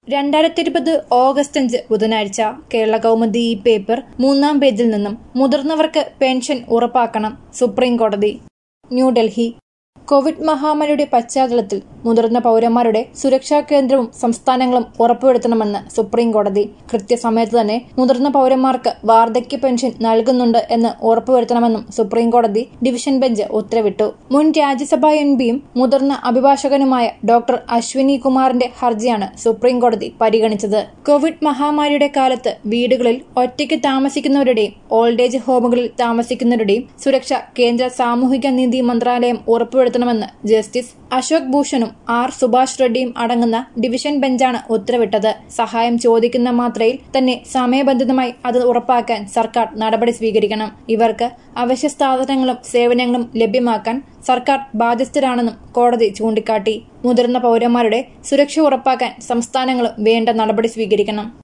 രണ്ടായിരത്തി ഇരുപത് ഓഗസ്റ്റ് അഞ്ച് ബുധനാഴ്ച കേരള കൗമുദി ഈ പേപ്പർ മൂന്നാം പേജിൽ നിന്നും മുതിർന്നവർക്ക് പെൻഷൻ ഉറപ്പാക്കണം സുപ്രീം കോടതി ന്യൂഡൽഹി കോവിഡ് മഹാമാരിയുടെ പശ്ചാത്തലത്തിൽ മുതിർന്ന പൗരന്മാരുടെ സുരക്ഷാ കേന്ദ്രവും സംസ്ഥാനങ്ങളും ഉറപ്പുവരുത്തണമെന്ന് സുപ്രീം കോടതി കൃത്യസമയത്ത് തന്നെ മുതിർന്ന പൗരന്മാർക്ക് വാർദ്ധക്യ പെൻഷൻ നൽകുന്നുണ്ട് എന്ന് ഉറപ്പുവരുത്തണമെന്നും സുപ്രീം കോടതി ഡിവിഷൻ ബെഞ്ച് ഉത്തരവിട്ടു മുൻ രാജ്യസഭാ എം പിയും മുതിർന്ന അഭിഭാഷകനുമായ ഡോക്ടർ അശ്വിനി കുമാറിന്റെ ഹർജിയാണ് സുപ്രീം കോടതി പരിഗണിച്ചത് കോവിഡ് മഹാമാരിയുടെ കാലത്ത് വീടുകളിൽ ഒറ്റയ്ക്ക് താമസിക്കുന്നവരുടെയും ഓൾഡ് ഏജ് ഹോമുകളിൽ താമസിക്കുന്നവരുടെയും സുരക്ഷ കേന്ദ്ര സാമൂഹിക നീതി മന്ത്രാലയം ഉറപ്പുവരുത്തണമെന്ന് ജസ്റ്റിസ് അശോക് ഭൂഷണും ആർ സുഭാഷ് റെഡ്ഡിയും അടങ്ങുന്ന ഡിവിഷൻ ബെഞ്ചാണ് ഉത്തരവിട്ടത് സഹായം ചോദിക്കുന്ന മാത്രയിൽ തന്നെ സമയബന്ധിതമായി അത് ഉറപ്പാക്കാൻ സർക്കാർ നടപടി സ്വീകരിക്കണം ഇവർക്ക് അവശ്യ സാധനങ്ങളും സേവനങ്ങളും ലഭ്യമാക്കാൻ സർക്കാർ ബാധ്യസ്ഥരാണെന്നും കോടതി ചൂണ്ടിക്കാട്ടി മുതിർന്ന പൗരന്മാരുടെ സുരക്ഷ ഉറപ്പാക്കാൻ സംസ്ഥാനങ്ങളും വേണ്ട നടപടി സ്വീകരിക്കണം